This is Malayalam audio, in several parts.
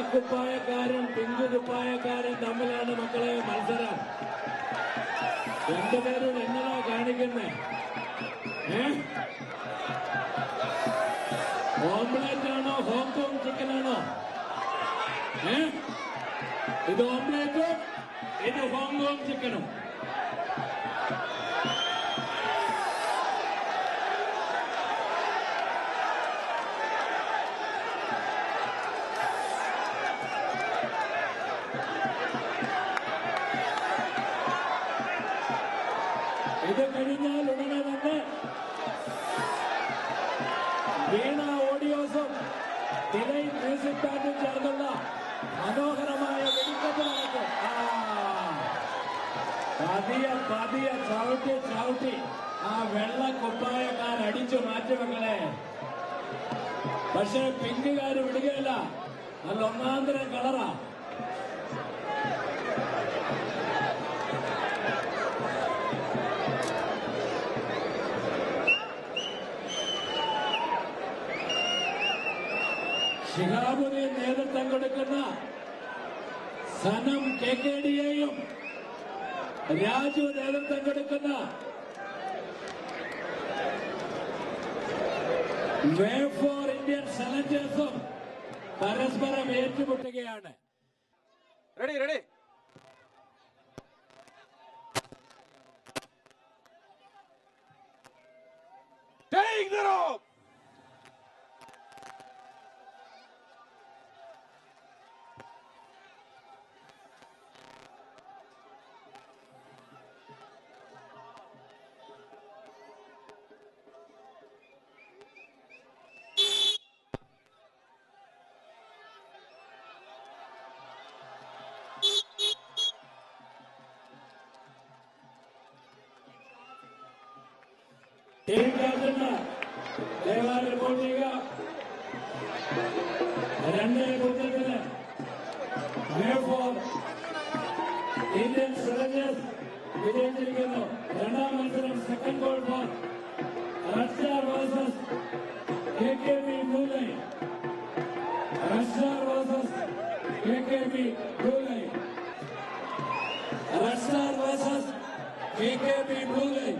കുപ്പായക്കാരൻ പിങ്ക് കുപ്പായക്കാരൻ തമ്മിലാണ് മക്കളെ മത്സരം രണ്ടുപേരും എന്നതാ കാണിക്കുന്നേ ഏ ഓംപ്ലേറ്റ് ആണോ ഹോങ്കോങ് ചിക്കൻ ആണോ ഏ ഇത് ഓംപ്ലേറ്റും ഇത് ഹോങ്കോങ് ചിക്കനും ഇത് കഴിഞ്ഞാൽ ഉടനെ തന്നെ വീണ ഓഡിയോസും ഡിലൈ മ്യൂസിക് ബാൻഡും ചേർന്നുള്ള മനോഹരമായ വെടിക്കെട്ട് നടക്കും ആ. പതിയെ പതിയെ ചവിട്ടി ചവിട്ടി ആ വെള്ള കുപ്പായക്കാർ അടിച്ചു മാറ്റി മക്കളെ പക്ഷെ പിങ്കുകാര് വിടുകയില്ല നല്ല ഒന്നാന്തരം കളറാ ഷിഹാബുദ്ദീൻ നേതൃത്വം കൊടുക്കുന്ന സനം കെ കെ ഡിയെയും രാജു നേതൃത്വം കൊടുക്കുന്ന വേ ഫോർ ഇന്ത്യൻ ചലഞ്ചേഴ്സും പരസ്പരം ഏറ്റുമുട്ടുകയാണ് ready ready Take the rope! Team ക്യാപ്റ്റന് ദയവായി റിപ്പോർട്ട് ചെയ്യുക രണ്ട് പൂജ്യത്തിന് വേ ഫോർ ഇന്ത്യൻ ചലഞ്ചേഴ്സ് വിജയിച്ചിരിക്കുന്നു രണ്ടാം മത്സരം second goal for Russia versus K K B blue line Russia versus K K B blue line Russia versus K K B blue line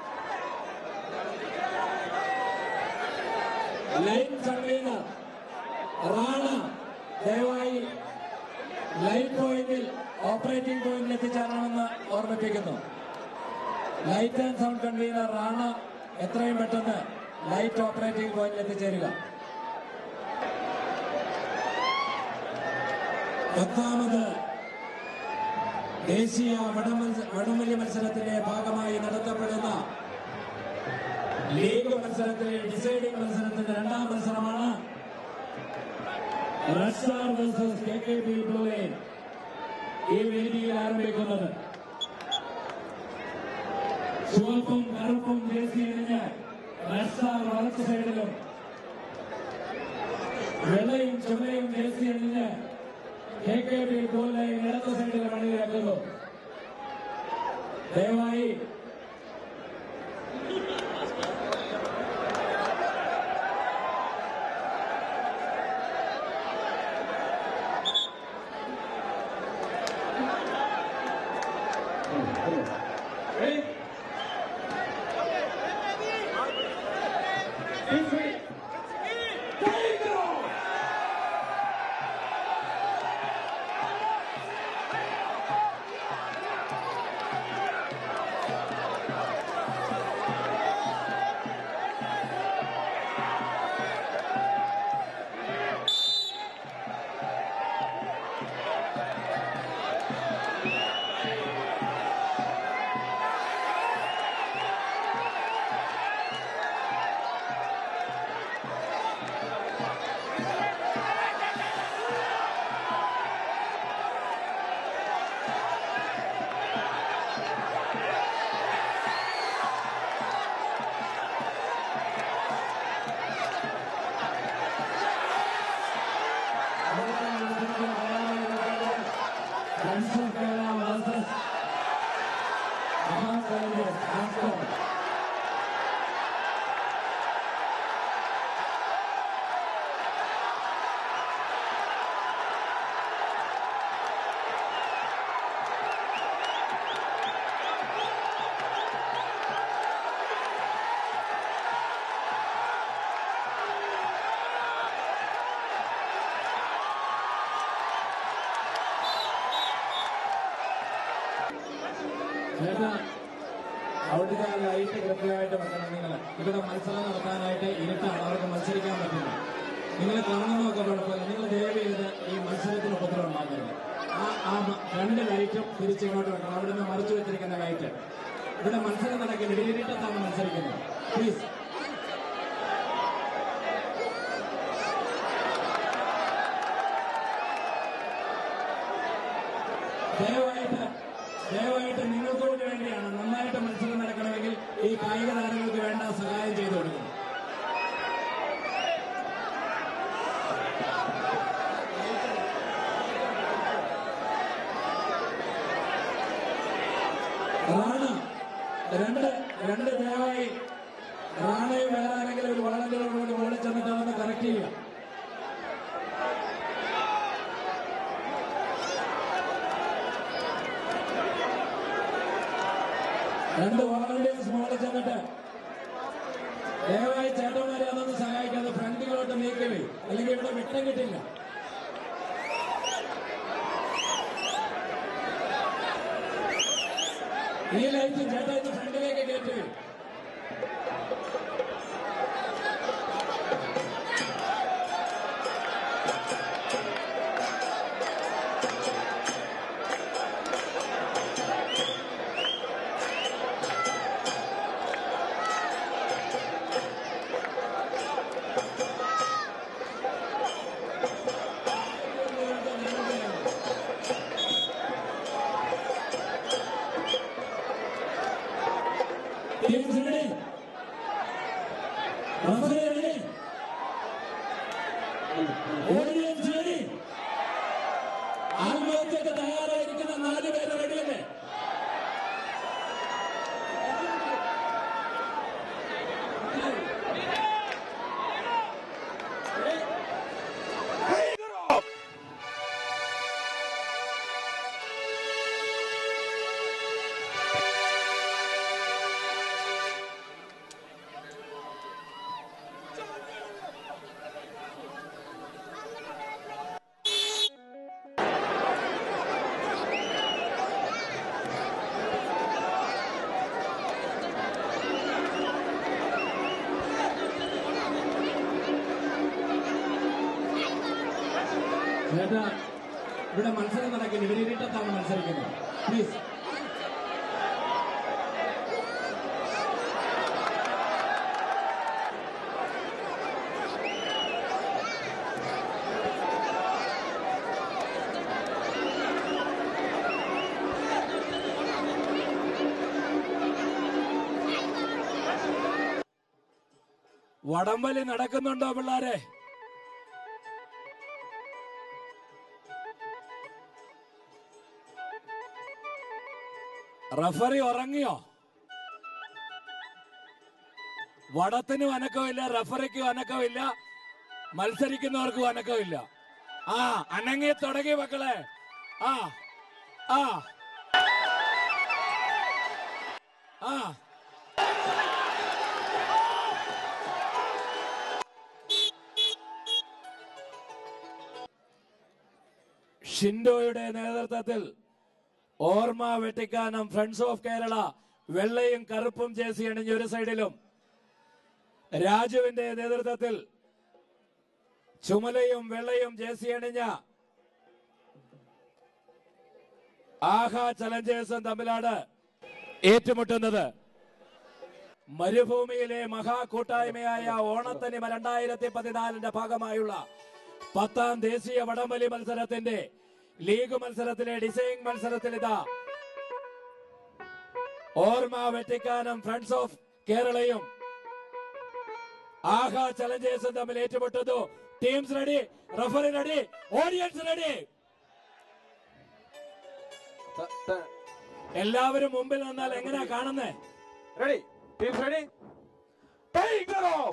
line convener Rana ദയവായി ലൈറ്റ് പോയിന്റിൽ ഓപ്പറേറ്റിംഗ് പോയിന്റിൽ എത്തിച്ചേരണമെന്ന് ഓർമ്മിപ്പിക്കുന്നു light and sound convener Rana എത്രയും പെട്ടെന്ന് ലൈറ്റ് ഓപ്പറേറ്റിംഗ് പോയിന്റിൽ എത്തിച്ചേരുക പത്താമത് ദേശീയ വടമത്സ വടംവലി മത്സരത്തിന്റെ ഭാഗമായി നടത്തപ്പെടുന്ന ലീഗ് മത്സരത്തിലെ ഡിസൈഡിംഗ് മത്സരത്തിന്റെ രണ്ടാം മത്സരമാണ് Russia versus K K B blue line ഈ വേദിയിൽ ആരംഭിക്കുന്നത് ചുവപ്പും കറുപ്പും ജേഴ്സി അണിഞ്ഞ് റഷ്യ വലത്ത് സൈഡിലും വെള്ളയും ചുമലയും ജേഴ്സി അണിഞ്ഞ് കെ കെ ബി ബ്ലൂലൈൻ ഇടത്ത് സൈഡിലും അണിനിരക്കുന്നു ദയവായി Ready? Feel free. Take the rope! ചേട്ടാ അവിടുത്തെ ലൈറ്റ് കൃത്യമായിട്ട് വെക്കണം നിങ്ങൾ ഇവിടെ മത്സരം നടത്താനായിട്ട് ഇരുട്ടാണ് അവർക്ക് മത്സരിക്കാൻ പറ്റില്ല നിങ്ങൾ കാണുന്നതൊക്കെ കുഴപ്പമില്ല നിങ്ങൾ ദയവ് ചെയ്ത് ഈ മത്സരത്തിന് ഉപദ്രവം ഉണ്ടാക്കരുത് ആ ആ മ- രണ്ട് ലൈറ്റും തിരിച്ചിങ്ങോട്ട് വെക്കണം അവിടെ നിന്ന് മറിച്ചു വെച്ചിരിക്കുന്ന ലൈറ്റ് ഇവിടെ മത്സരം നടക്കില്ല ഇരുട്ടത്താണ് മത്സരിക്കുന്നത് പ്ലീസ് ദയവായിട്ട് ദയവായിട്ട് നിങ്ങൾക്ക് കൂടി വേണ്ടിയാണ് നന്നായിട്ട് മത്സരം നടക്കണമെങ്കിൽ ഈ കായിക താരങ്ങൾക്ക് വേണ്ട സഹായം ചെയ്തു കൊടുക്കണം റാണ രണ്ട് രണ്ട് ദയവായി റാണയും വേറെ ആരെങ്കിലും ഒരു വളണ്ടിയറോട് കൂടി മുകളിൽ ചെന്നിട്ട് അതൊന്ന് കറക്റ്റ് ചെയ്യുക രണ്ട് വോളണ്ടിയേഴ്സ് മുകളിൽ ചെന്നിട്ട് ദയവായി ചേട്ടന്മാരെ അതൊന്ന് സഹായിക്കാതെ ഫ്രണ്ടിലോട്ട് നീക്കവേ അല്ലെങ്കിൽ ഇവിടെ വിട്ടം കിട്ടില്ല ഈ ലൈറ്റ് ചേട്ടാ ഇത് ഫ്രണ്ടിലേക്ക് കയറ്റുവേ Teams ready? Referee ready? Audience ready? ആത്മഹത്യക്ക് തയ്യാറായിരിക്കുന്ന നാല് പേര് റെഡിയല്ലേ Take the rope! ചേട്ടാ ഇവിടെ മത്സരം നടക്കില്ല ഇവിടെ ഇരുട്ടത്താണ് മത്സരിക്കുന്നത് പ്ലീസ് വടംവലി നടക്കുന്നുണ്ടോ പിള്ളാരെ റഫറി ഉറങ്ങിയോ വടത്തിനും അനക്കമില്ല റഫറിക്കും അനക്കമില്ല മത്സരിക്കുന്നവർക്കും അനക്കമില്ല ആ അനങ്ങി തുടങ്ങി മക്കളെ ആ ആ ആ ഷിൻഡോയുടെ നേതൃത്വത്തിൽ ഓർമ്മ വെട്ടിക്കാനം ഫ്രണ്ട്സ് ഓഫ് കേരള വെള്ളയും കറുപ്പും ജേസി അണിഞ്ഞ ഒരു സൈഡിലും രാജുവിന്റെ നേതൃത്വത്തിൽ ചുമലയും വെള്ളയും ജേസി അണിഞ്ഞ ആഹാ ചലഞ്ചേഴ്സും തമ്മിലാണ് ഏറ്റുമുട്ടുന്നത് മരുഭൂമിയിലെ മഹാകൂട്ടായ്മയായ ഓണത്തനിമ രണ്ടായിരത്തി പതിനാലിന്റെ ഭാഗമായുള്ള പത്താം ദേശീയ വടംവലി മത്സരത്തിന്റെ ലീഗ് മത്സരത്തിലെ ഡിസൈൻ മത്സരത്തിൽ ഇതാ ഓർമ്മ വെട്ടിക്കാനം ഫ്രണ്ട്സ് ഓഫ് കേരളയും ആഹാ ചലഞ്ചേഴ്സും തമ്മിൽ ഏറ്റുമുട്ടുന്നു teams ready referee ready audience ready Th- th- എല്ലാവരും മുമ്പിൽ നിന്നാൽ എങ്ങനെയാ കാണുന്നേ Ready? Teams ready? Take the rope!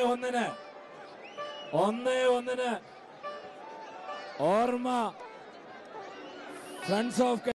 ഒന്നിന് ഒന്ന് ഒന്നിന് ഓർമ്മ ഫ്രണ്ട്സ് ഓഫ്